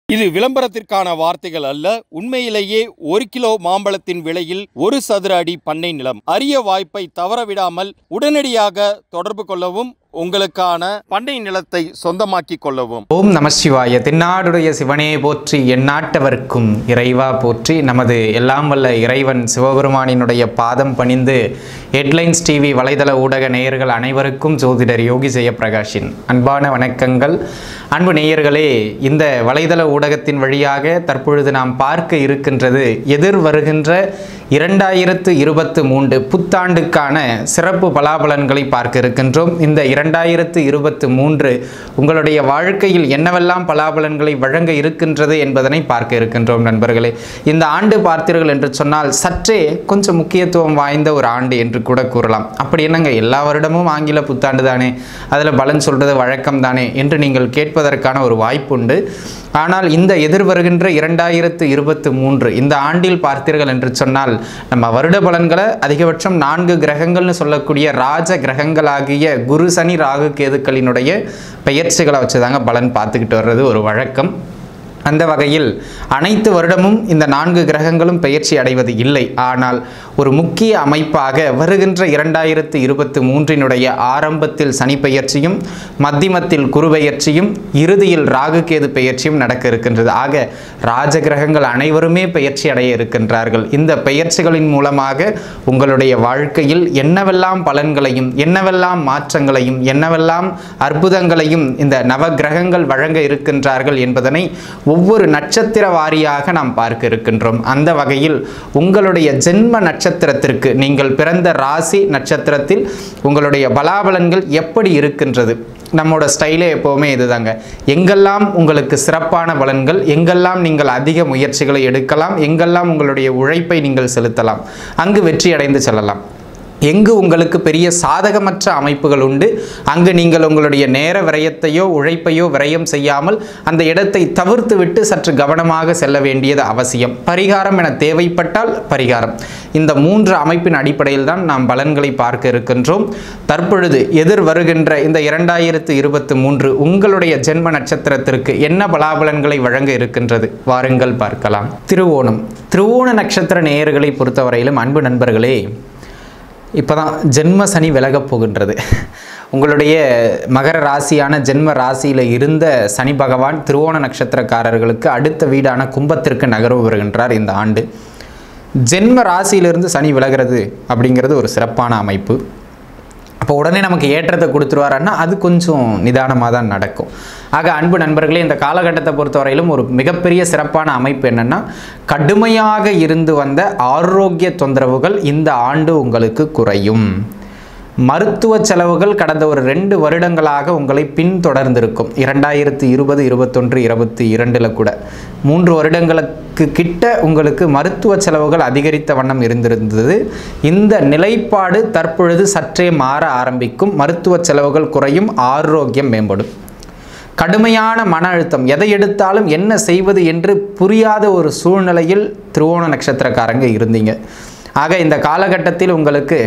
இது விளம்பரத்திற்கான வார்த்தைகள் அல்ல உண்மையிலேயே ஒரு கிலோ மாம்பழத்தின் விலையில் ஒரு சதுர அடி பண்ணை நிலம் அரிய வாய்ப்பை தவறவிடாமல் உடனடியாக தொடர்பு கொள்ளவும் உங்களுக்கான பண்ணை நிலத்தை சொந்தமாக்கிக் கொள்ளவும் ஓம் நம சிவாய தென்னாடுடைய சிவனே போற்றி எந்நாட்டவர்க்கும் இறைவா போற்றி நமது எல்லாம் வல்ல இறைவன் சிவபெருமானினுடைய பாதம் பணிந்து ஹெட்லைன்ஸ் டிவி வலைதள ஊடக நேயர்கள் அனைவருக்கும் ஜோதிடர் யோகி ஜெயப்பிரகாஷின் அன்பான வணக்கங்கள் அன்பு நேயர்களே இந்த வலைதள ஊடகத்தின் வழியாக தற்பொழுது நாம் பார்க்க இருக்கின்றது எதிர் வருகின்ற இரண்டாயிரத்து இருபத்து மூன்று புத்தாண்டுக்கான சிறப்பு பலாபலன்களை பார்க்க இருக்கின்றோம் இந்த இரண்டாயிரத்து இருபத்து மூன்று உங்களுடைய வாழ்க்கையில் என்னவெல்லாம் பலாபலன்களை வழங்க இருக்கின்றது என்பதனை பார்க்க இருக்கின்றோம் நண்பர்களே இந்த ஆண்டு பார்த்தீர்கள் என்று சொன்னால் சற்றே கொஞ்சம் முக்கியத்துவம் வாய்ந்த ஒரு ஆண்டு என்று கூட கூறலாம் அப்படி என்னங்க எல்லா வருடமும் ஆங்கில புத்தாண்டு தானே அதில் பலன் சொல்றது வழக்கம் தானே என்று நீங்கள் கேட்பதற்கான ஒரு வாய்ப்புண்டு ஆனால் இந்த எதிர்வருகின்ற இரண்டாயிரத்து இருபத்து மூன்று இந்த ஆண்டில் பார்த்தீர்கள் என்று சொன்னால் நம்ம வருட பலன்களை அதிகபட்சம் நான்கு கிரகங்கள்னு சொல்லக்கூடிய ராஜ கிரகங்களாகிய குரு சனி ராகு கேதுக்களினுடைய பெயர்ச்சிகளை வச்சுதாங்க பலன் பார்த்துக்கிட்டு வர்றது ஒரு வழக்கம் அந்த வகையில் அனைத்து வருடமும் இந்த நான்கு கிரகங்களும் பெயர்ச்சி அடைவது இல்லை ஆனால் ஒரு முக்கிய அமைப்பாக வருகின்ற இரண்டாயிரத்து இருபத்தி மூன்றினுடைய ஆரம்பத்தில் சனி பெயர்ச்சியும் மத்தியமத்தில் குரு பெயர்ச்சியும் இறுதியில் ராகு கேது பெயர்ச்சியும் நடக்க இருக்கின்றது ஆக ராஜ கிரகங்கள் அனைவருமே பெயர்ச்சி அடைய இருக்கின்றார்கள் இந்த பெயர்ச்சிகளின் மூலமாக உங்களுடைய வாழ்க்கையில் என்னவெல்லாம் பலன்களையும் என்னவெல்லாம் மாற்றங்களையும் என்னவெல்லாம் அற்புதங்களையும் இந்த நவ கிரகங்கள் வழங்க இருக்கின்றார்கள் என்பதனை ஒவ்வொரு நட்சத்திர வாரியாக நாம் பார்க்க இருக்கின்றோம் அந்த வகையில் உங்களுடைய ஜென்ம நட்சத்திரத்திற்கு நீங்கள் பிறந்த ராசி நட்சத்திரத்தில் உங்களுடைய பலாபலன்கள் எப்படி இருக்கின்றது நம்மளோட ஸ்டைலே எப்போவுமே இதுதாங்க எங்கெல்லாம் உங்களுக்கு சிறப்பான பலன்கள் எங்கெல்லாம் நீங்கள் அதிக முயற்சிகளை எடுக்கலாம் எங்கெல்லாம் உங்களுடைய உழைப்பை நீங்கள் செலுத்தலாம் அங்கு வெற்றி அடைந்து செல்லலாம் எங்கு உங்களுக்கு பெரிய சாதகமற்ற அமைப்புகள் உண்டு அங்கு நீங்கள் உங்களுடைய நேர விரயத்தையோ உழைப்பையோ விரயம் செய்யாமல் அந்த இடத்தை தவிர்த்து விட்டு சற்று கவனமாக செல்ல வேண்டியது அவசியம் பரிகாரம் என தேவைப்பட்டால் பரிகாரம் இந்த மூன்று அமைப்பின் அடிப்படையில் தான் நாம் பலன்களை பார்க்க இருக்கின்றோம் தற்பொழுது எதிர் வருகின்ற இந்த இரண்டாயிரத்து இருபத்தி மூன்று உங்களுடைய ஜென்ம நட்சத்திரத்திற்கு என்ன பலாபலன்களை வழங்க இருக்கின்றது வாருங்கள் பார்க்கலாம் திருவோணம் திருவோண நட்சத்திர நேயர்களை பொறுத்தவரையிலும் அன்பு நண்பர்களே இப்போ தான் ஜென்ம சனி விலகப் போகின்றது உங்களுடைய மகர ராசியான ஜென்ம ராசியில் இருந்த சனி பகவான் திருவோண நட்சத்திரக்காரர்களுக்கு அடுத்த வீடான கும்பத்திற்கு நகர்வு வருகின்றார் இந்த ஆண்டு ஜென்ம ராசியிலிருந்து சனி விலகிறது அப்படிங்கிறது ஒரு சிறப்பான அமைப்பு அப்போ உடனே நமக்கு ஏற்றத்தை கொடுத்துருவாருன்னா அது கொஞ்சம் நிதானமாக தான் நடக்கும் ஆக அன்பு நண்பர்களே இந்த காலகட்டத்தை பொறுத்தவரையிலும் ஒரு மிகப்பெரிய சிறப்பான அமைப்பு என்னென்னா கடுமையாக இருந்து வந்த ஆரோக்கிய தொந்தரவுகள் இந்த ஆண்டு உங்களுக்கு குறையும் மருத்துவ செலவுகள் கடந்த ஒரு ரெண்டு வருடங்களாக உங்களை பின்தொடர்ந்திருக்கும் இரண்டாயிரத்தி இருபது இருபத்தொன்று இருபத்தி இரண்டில் கூட மூன்று வருடங்களுக்கு கிட்ட உங்களுக்கு மருத்துவ செலவுகள் அதிகரித்த வண்ணம் இருந்திருந்தது இந்த நிலைப்பாடு தற்பொழுது சற்றே மாற ஆரம்பிக்கும் மருத்துவ செலவுகள் குறையும் ஆரோக்கியம் மேம்படும் கடுமையான மன அழுத்தம் எதை எடுத்தாலும் என்ன செய்வது என்று புரியாத ஒரு சூழ்நிலையில் திருவோண நட்சத்திரக்காரங்க இருந்தீங்க ஆக இந்த காலகட்டத்தில் உங்களுக்கு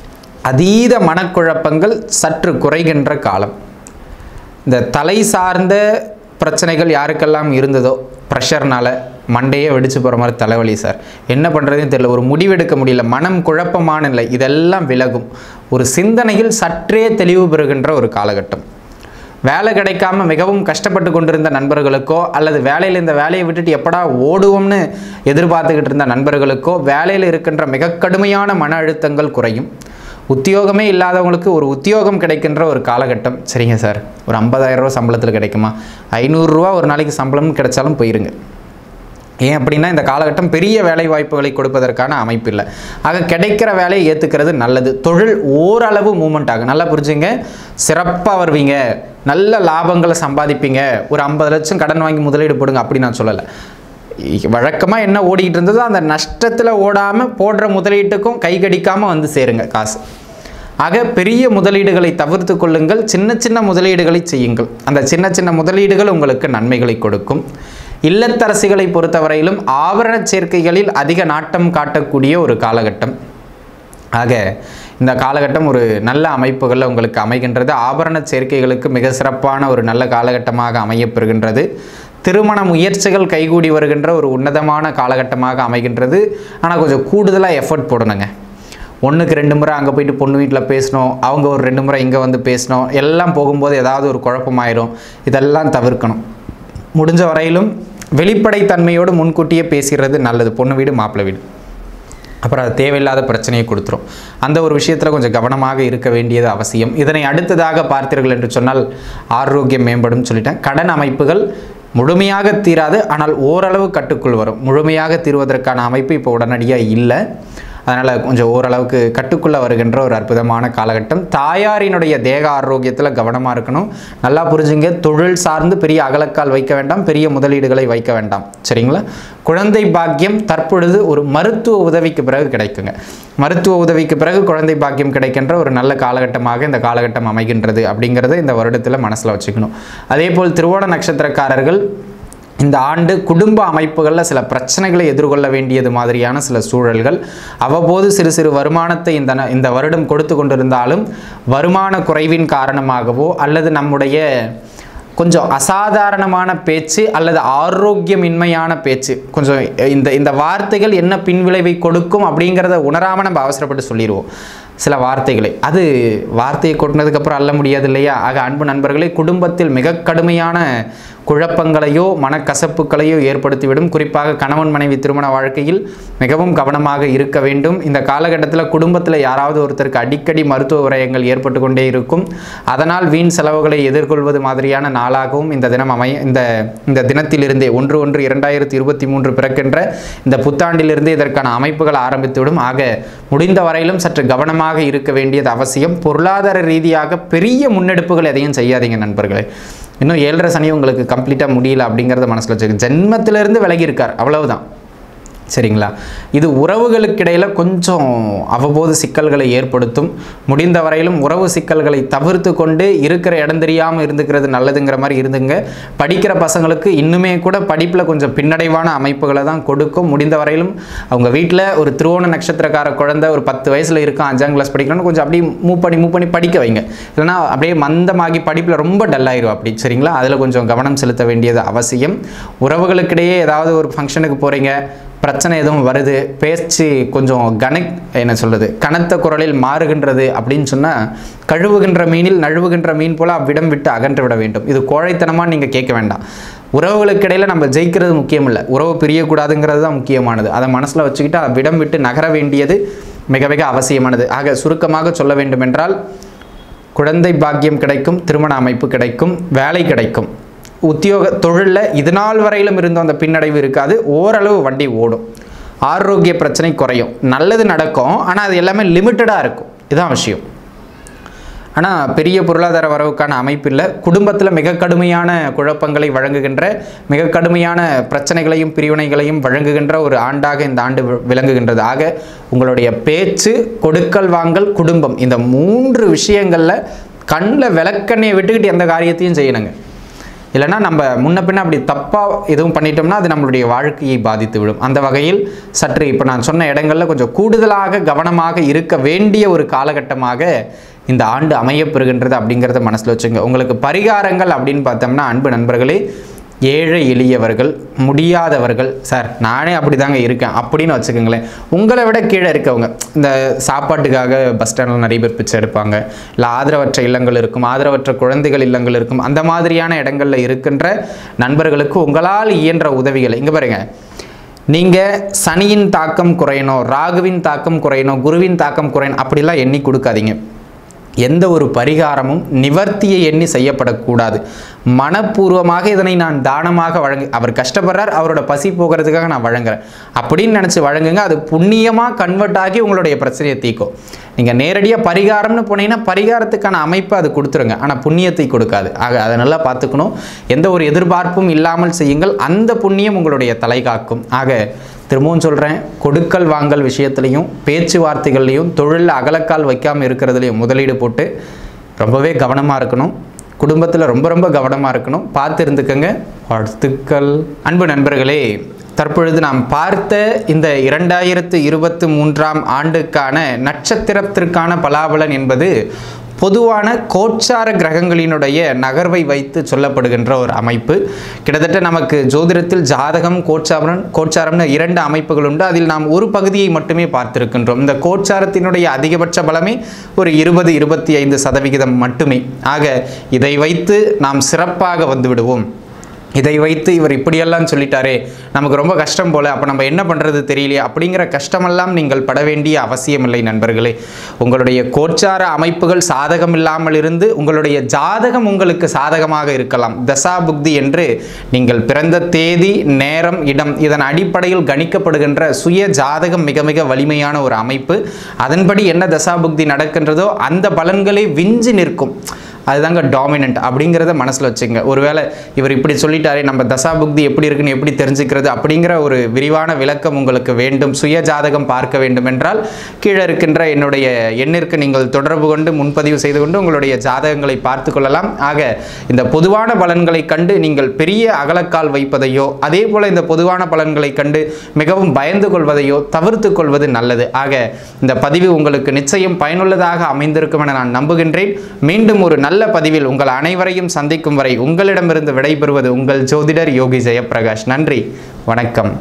அதீத மனக்குழப்பங்கள் சற்று குறைகின்ற காலம் இந்த தலை சார்ந்த பிரச்சனைகள் யாருக்கெல்லாம் இருந்ததோ ப்ரெஷர்னால மண்டையே வெடிச்சு போகிற மாதிரி தலைவலி சார் என்ன பண்ணுறதுன்னு தெரியல ஒரு முடிவெடுக்க முடியல மனம் குழப்பமான நிலை இதெல்லாம் விலகும் ஒரு சிந்தனையில் சற்றே தெளிவு பெறுகின்ற ஒரு காலகட்டம் வேலை கிடைக்காம மிகவும் கஷ்டப்பட்டு கொண்டிருந்த நண்பர்களுக்கோ அல்லது வேலையில் இந்த வேலையை விட்டுட்டு எப்படா ஓடுவோம்னு எதிர்பார்த்துக்கிட்டு இருந்த நண்பர்களுக்கோ வேலையில் இருக்கின்ற மிக கடுமையான மன அழுத்தங்கள் குறையும் உத்தியோகமே இல்லாதவங்களுக்கு ஒரு உத்தியோகம் கிடைக்கின்ற ஒரு காலகட்டம் சரிங்க சார் ஒரு ஐம்பதாயிரம் ரூபா சம்பளத்தில் கிடைக்குமா ஐநூறுரூவா ஒரு நாளைக்கு சம்பளம் கிடைச்சாலும் போயிருங்க ஏன் அப்படின்னா இந்த காலகட்டம் பெரிய வேலை வாய்ப்புகளை கொடுப்பதற்கான அமைப்பு இல்லை ஆக கிடைக்கிற வேலையை ஏற்றுக்கிறது நல்லது தொழில் ஓரளவு மூமெண்ட் ஆகும் நல்லா புரிஞ்சுங்க சிறப்பாக வருவீங்க நல்ல லாபங்களை சம்பாதிப்பீங்க ஒரு ஐம்பது லட்சம் கடன் வாங்கி முதலீடு போடுங்க அப்படி நான் சொல்லலை வழக்கமாக என்ன ஓடிக்கிட்டு இருந்ததோ அந்த நஷ்டத்தில் ஓடாமல் போடுற முதலீட்டுக்கும் கை கடிக்காமல் வந்து சேருங்க காசு ஆக பெரிய முதலீடுகளை தவிர்த்து கொள்ளுங்கள் சின்ன சின்ன முதலீடுகளை செய்யுங்கள் அந்த சின்ன சின்ன முதலீடுகள் உங்களுக்கு நன்மைகளை கொடுக்கும் இல்லத்தரசிகளை பொறுத்தவரையிலும் ஆபரண சேர்க்கைகளில் அதிக நாட்டம் காட்டக்கூடிய ஒரு காலகட்டம் ஆக இந்த காலகட்டம் ஒரு நல்ல அமைப்புகளில் உங்களுக்கு அமைகின்றது ஆபரண சேர்க்கைகளுக்கு மிக சிறப்பான ஒரு நல்ல காலகட்டமாக அமையப்பெறுகின்றது திருமண முயற்சிகள் கைகூடி வருகின்ற ஒரு உன்னதமான காலகட்டமாக அமைகின்றது ஆனால் கொஞ்சம் கூடுதலாக எஃபர்ட் போடணுங்க ஒன்றுக்கு ரெண்டு முறை அங்கே போயிட்டு பொண்ணு வீட்டில் பேசணும் அவங்க ஒரு ரெண்டு முறை இங்கே வந்து பேசணும் எல்லாம் போகும்போது ஏதாவது ஒரு குழப்பமாயிரும் இதெல்லாம் தவிர்க்கணும் முடிஞ்ச வரையிலும் வெளிப்படைத்தன்மையோடு முன்கூட்டியே பேசுகிறது நல்லது பொண்ணு வீடு மாப்பிள்ளை வீடு அப்புறம் அது தேவையில்லாத பிரச்சனையை கொடுத்துரும் அந்த ஒரு விஷயத்தில் கொஞ்சம் கவனமாக இருக்க வேண்டியது அவசியம் இதனை அடுத்ததாக பார்த்தீர்கள் என்று சொன்னால் ஆரோக்கியம் மேம்படும் சொல்லிட்டேன் கடன் அமைப்புகள் முழுமையாக தீராது ஆனால் ஓரளவு கட்டுக்குள் வரும் முழுமையாக தீர்வதற்கான அமைப்பு இப்போ உடனடியாக இல்லை அதனால் கொஞ்சம் ஓரளவுக்கு கட்டுக்குள்ளே வருகின்ற ஒரு அற்புதமான காலகட்டம் தாயாரினுடைய தேக ஆரோக்கியத்தில் கவனமாக இருக்கணும் நல்லா புரிஞ்சுங்க தொழில் சார்ந்து பெரிய அகலக்கால் வைக்க வேண்டாம் பெரிய முதலீடுகளை வைக்க வேண்டாம் சரிங்களா குழந்தை பாக்கியம் தற்பொழுது ஒரு மருத்துவ உதவிக்கு பிறகு கிடைக்குங்க மருத்துவ உதவிக்கு பிறகு குழந்தை பாக்கியம் கிடைக்கின்ற ஒரு நல்ல காலகட்டமாக இந்த காலகட்டம் அமைகின்றது அப்படிங்கிறத இந்த வருடத்தில் மனசில் வச்சுக்கணும் அதே போல் திருவோண நட்சத்திரக்காரர்கள் இந்த ஆண்டு குடும்ப அமைப்புகளில் சில பிரச்சனைகளை எதிர்கொள்ள வேண்டியது மாதிரியான சில சூழல்கள் அவ்வப்போது சிறு சிறு வருமானத்தை இந்த ந- இந்த வருடம் கொடுத்து கொண்டிருந்தாலும் வருமான குறைவின் காரணமாகவோ அல்லது நம்முடைய கொஞ்சம் அசாதாரணமான பேச்சு அல்லது ஆரோக்கியமின்மையான பேச்சு கொஞ்சம் இந்த இந்த வார்த்தைகள் என்ன பின்விளைவை கொடுக்கும் அப்படிங்கிறத உணராமல் நம்ம அவசரப்பட்டு சொல்லிடுவோம் சில வார்த்தைகளை அது வார்த்தையை கொட்டினதுக்கப்புறம் அள்ள முடியாது இல்லையா ஆக அன்பு நண்பர்களே குடும்பத்தில் மிக கடுமையான குழப்பங்களையோ மனக்கசப்புகளையோ ஏற்படுத்திவிடும் குறிப்பாக கணவன் மனைவி திருமண வாழ்க்கையில் மிகவும் கவனமாக இருக்க வேண்டும் இந்த காலகட்டத்தில் குடும்பத்தில் யாராவது ஒருத்தருக்கு அடிக்கடி மருத்துவ விரயங்கள் ஏற்பட்டு கொண்டே இருக்கும் அதனால் வீண் செலவுகளை எதிர்கொள்வது மாதிரியான நாளாகவும் இந்த தினம் அமைய இந்த இந்த தினத்திலிருந்தே ஒன்று ஒன்று இரண்டாயிரத்தி இருபத்தி மூன்று பிறக்கின்ற இந்த புத்தாண்டிலிருந்தே இதற்கான அமைப்புகள் ஆரம்பித்துவிடும் ஆக முடிந்த வரையிலும் சற்று கவனமாக இருக்க வேண்டியது அவசியம் பொருளாதார ரீதியாக பெரிய முன்னெடுப்புகள் எதையும் செய்யாதீங்க நண்பர்களே இன்னும் ஏழரை சனி உங்களுக்கு கம்ப்ளீட்டாக முடியல அப்படிங்கிறத மனசில் வச்சுக்க ஜென்மத்திலிருந்து விலகி இருக்கார் அவ்வளவுதான் சரிங்களா இது உறவுகளுக்கிடையில் கொஞ்சம் அவ்வப்போது சிக்கல்களை ஏற்படுத்தும் முடிந்த வரையிலும் உறவு சிக்கல்களை தவிர்த்து கொண்டு இருக்கிற இடம் தெரியாமல் இருந்துக்கிறது நல்லதுங்கிற மாதிரி இருந்துங்க படிக்கிற பசங்களுக்கு இன்னுமே கூட படிப்பில் கொஞ்சம் பின்னடைவான அமைப்புகளை தான் கொடுக்கும் முடிந்த வரையிலும் அவங்க வீட்டில் ஒரு திருவோண நட்சத்திரக்கார குழந்தை ஒரு பத்து வயசில் இருக்கான் அஞ்சாம் கிளாஸ் படிக்கணும்னு கொஞ்சம் அப்படியே மூவ் பண்ணி மூவ் பண்ணி படிக்க வைங்க இல்லைன்னா அப்படியே மந்தமாகி படிப்பில் ரொம்ப டல்லாயிரும் அப்படி சரிங்களா அதில் கொஞ்சம் கவனம் செலுத்த வேண்டியது அவசியம் உறவுகளுக்கிடையே ஏதாவது ஒரு ஃபங்க்ஷனுக்கு போகிறீங்க பிரச்சனை எதுவும் வருது பேச்சு கொஞ்சம் கன என்ன சொல்றது கனத்த குரலில் மாறுகின்றது அப்படின்னு சொன்னால் கழுவுகின்ற மீனில் நழுவுகின்ற மீன் போல அவ்விடம் விட்டு அகன்று விட வேண்டும் இது கோழைத்தனமாக நீங்கள் கேட்க வேண்டாம் உறவுகளுக்கு இடையில நம்ம ஜெயிக்கிறது முக்கியம் இல்லை உறவு பிரியக்கூடாதுங்கிறது தான் முக்கியமானது அதை மனசில் வச்சுக்கிட்டு அவ்விடம் விட்டு நகர வேண்டியது மிக மிக அவசியமானது ஆக சுருக்கமாக சொல்ல வேண்டுமென்றால் குழந்தை பாக்கியம் கிடைக்கும் திருமண அமைப்பு கிடைக்கும் வேலை கிடைக்கும் உத்தியோக தொழிலில் இது நாள் வரையிலும் இருந்த அந்த பின்னடைவு இருக்காது ஓரளவு வண்டி ஓடும் ஆரோக்கிய பிரச்சனை குறையும் நல்லது நடக்கும் ஆனால் அது எல்லாமே லிமிட்டடாக இருக்கும் இதுதான் விஷயம் ஆனால் பெரிய பொருளாதார வரவுக்கான அமைப்பில் குடும்பத்தில் மிக கடுமையான குழப்பங்களை வழங்குகின்ற மிக கடுமையான பிரச்சனைகளையும் பிரிவினைகளையும் வழங்குகின்ற ஒரு ஆண்டாக இந்த ஆண்டு வி- விளங்குகின்றது ஆக உங்களுடைய பேச்சு கொடுக்கல் வாங்கல் குடும்பம் இந்த மூன்று விஷயங்களில் கண்ணில் விளக்கண்ணையை விட்டுக்கிட்டு எந்த காரியத்தையும் செய்யணுங்க இல்லைன்னா நம்ம முன்ன பின்ன அப்படி தப்பாக எதுவும் பண்ணிட்டோம்னா அது நம்மளுடைய வாழ்க்கையை பாதித்து விடும் அந்த வகையில் சற்று இப்போ நான் சொன்ன இடங்களில் கொஞ்சம் கூடுதலாக கவனமாக இருக்க வேண்டிய ஒரு காலகட்டமாக இந்த ஆண்டு அமையப்பெறுகின்றது அப்படிங்கிறத மனசில் வச்சுங்க உங்களுக்கு பரிகாரங்கள் அப்படின்னு பார்த்தோம்னா அன்பு நண்பர்களே ஏழை எளியவர்கள் முடியாதவர்கள் சார் நானே அப்படி தாங்க இருக்கேன் அப்படின்னு வச்சுக்கோங்களேன் உங்களை விட கீழே இருக்கவங்க இந்த சாப்பாட்டுக்காக பஸ் ஸ்டாண்டில் நிறைய பேர் பிச்சை எடுப்பாங்க இல்லை ஆதரவற்ற இல்லங்கள் இருக்கும் ஆதரவற்ற குழந்தைகள் இல்லங்கள் இருக்கும் அந்த மாதிரியான இடங்களில் இருக்கின்ற நண்பர்களுக்கு உங்களால் இயன்ற உதவிகளை இங்கே பாருங்க நீங்கள் சனியின் தாக்கம் குறையணும் ராகுவின் தாக்கம் குறையணும் குருவின் தாக்கம் குறையணும் அப்படிலாம் எண்ணி கொடுக்காதீங்க எந்த ஒரு பரிகாரமும் நிவர்த்தியை எண்ணி செய்யப்படக்கூடாது மனப்பூர்வமாக இதனை நான் தானமாக வழங்கு அவர் கஷ்டப்படுறார் அவரோட பசி போகிறதுக்காக நான் வழங்குறேன் அப்படின்னு நினச்சி வழங்குங்க அது புண்ணியமாக கன்வெர்ட் ஆகி உங்களுடைய பிரச்சனையை தீக்கும் நீங்கள் நேரடியாக பரிகாரம்னு போனீங்கன்னா பரிகாரத்துக்கான அமைப்பை அது கொடுத்துருங்க ஆனால் புண்ணியத்தை கொடுக்காது ஆக அதை நல்லா பார்த்துக்கணும் எந்த ஒரு எதிர்பார்ப்பும் இல்லாமல் செய்யுங்கள் அந்த புண்ணியம் உங்களுடைய தலை காக்கும் ஆக திரும்பவும் சொல்கிறேன் கொடுக்கல் வாங்கல் விஷயத்துலையும் பேச்சுவார்த்தைகள்லையும் தொழிலில் அகலக்கால் வைக்காமல் இருக்கிறதுலையும் முதலீடு போட்டு ரொம்பவே கவனமாக இருக்கணும் குடும்பத்தில் ரொம்ப ரொம்ப கவனமாக இருக்கணும் பார்த்து இருந்துக்கங்க வாழ்த்துக்கள் அன்பு நண்பர்களே தற்பொழுது நாம் பார்த்த இந்த இரண்டாயிரத்து இருபத்து மூன்றாம் ஆண்டுக்கான நட்சத்திரத்திற்கான பலாபலன் என்பது பொதுவான கோச்சார கிரகங்களினுடைய நகர்வை வைத்து சொல்லப்படுகின்ற ஒரு அமைப்பு கிட்டத்தட்ட நமக்கு ஜோதிடத்தில் ஜாதகம் கோச்சாரம் கோச்சாரம்னு இரண்டு அமைப்புகள் உண்டு அதில் நாம் ஒரு பகுதியை மட்டுமே பார்த்திருக்கின்றோம் இந்த கோச்சாரத்தினுடைய அதிகபட்ச பலமே ஒரு இருபது இருபத்தி ஐந்து சதவிகிதம் மட்டுமே ஆக இதை வைத்து நாம் சிறப்பாக வந்து விடுவோம் இதை வைத்து இவர் இப்படியெல்லாம் சொல்லிட்டாரே நமக்கு ரொம்ப கஷ்டம் போல அப்போ நம்ம என்ன பண்ணுறது தெரியலையே அப்படிங்கிற கஷ்டமெல்லாம் நீங்கள் பட வேண்டிய அவசியமில்லை நண்பர்களே உங்களுடைய கோச்சார அமைப்புகள் சாதகம் இல்லாமல் இருந்து உங்களுடைய ஜாதகம் உங்களுக்கு சாதகமாக இருக்கலாம் தசா புக்தி என்று நீங்கள் பிறந்த தேதி நேரம் இடம் இதன் அடிப்படையில் கணிக்கப்படுகின்ற சுய ஜாதகம் மிக மிக வலிமையான ஒரு அமைப்பு அதன்படி என்ன தசா புக்தி நடக்கின்றதோ அந்த பலன்களே விஞ்சி நிற்கும் அதுதாங்க டாமினன்ட் அப்படிங்கிறத மனசில் வச்சுங்க ஒருவேளை இவர் இப்படி சொல்லிட்டாரே நம்ம தசா புக்தி எப்படி இருக்குன்னு எப்படி தெரிஞ்சுக்கிறது அப்படிங்கிற ஒரு விரிவான விளக்கம் உங்களுக்கு வேண்டும் சுய ஜாதகம் பார்க்க வேண்டும் என்றால் கீழே இருக்கின்ற என்னுடைய எண்ணிற்கு நீங்கள் தொடர்பு கொண்டு முன்பதிவு செய்து கொண்டு உங்களுடைய ஜாதகங்களை பார்த்து கொள்ளலாம் ஆக இந்த பொதுவான பலன்களை கண்டு நீங்கள் பெரிய அகலக்கால் வைப்பதையோ அதே போல இந்த பொதுவான பலன்களை கண்டு மிகவும் பயந்து கொள்வதையோ தவிர்த்து கொள்வது நல்லது ஆக இந்த பதிவு உங்களுக்கு நிச்சயம் பயனுள்ளதாக அமைந்திருக்கும் என நான் நம்புகின்றேன் மீண்டும் ஒரு நல்ல பதிவில் உங்கள் அனைவரையும் சந்திக்கும் வரை உங்களிடமிருந்து விடைபெறுவது உங்கள் ஜோதிடர் யோகி ஜெயப்பிரகாஷ் நன்றி வணக்கம்